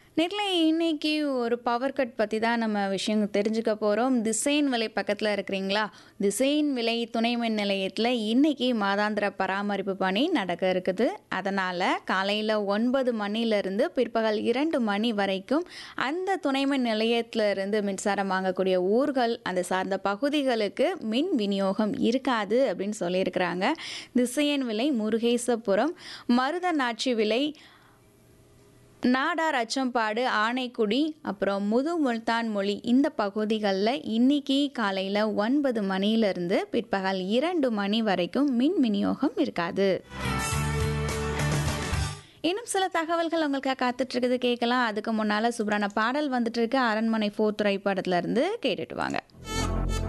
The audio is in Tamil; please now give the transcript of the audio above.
நேர்ல இன்னைக்கு ஒரு பவர் கட் பற்றி தான் நம்ம விஷயம் தெரிஞ்சுக்க போகிறோம் திசைன் விலை பக்கத்தில் இருக்கிறீங்களா திசைன் விலை துணை மின் நிலையத்தில் இன்னைக்கு மாதாந்திர பராமரிப்பு பணி நடக்க இருக்குது அதனால் காலையில் ஒன்பது மணிலேருந்து பிற்பகல் இரண்டு மணி வரைக்கும் அந்த துணை மின் நிலையத்தில் இருந்து மின்சாரம் வாங்கக்கூடிய ஊர்கள் அந்த சார்ந்த பகுதிகளுக்கு மின் விநியோகம் இருக்காது அப்படின்னு சொல்லியிருக்கிறாங்க திசையன் விலை முருகேசபுரம் மருதநாட்சி விலை நாடார் அச்சம்பாடு ஆனைக்குடி அப்புறம் முது முல்தான் மொழி இந்த பகுதிகளில் இன்னைக்கு காலையில் ஒன்பது மணியிலிருந்து பிற்பகல் இரண்டு மணி வரைக்கும் மின் விநியோகம் இருக்காது இன்னும் சில தகவல்கள் உங்களுக்காக காத்துட்டு இருக்குது கேட்கலாம் அதுக்கு முன்னால் சூப்பரான பாடல் வந்துட்டு இருக்கு அரண்மனை ஃபோர் திரைப்படத்துல இருந்து கேட்டுட்டு வாங்க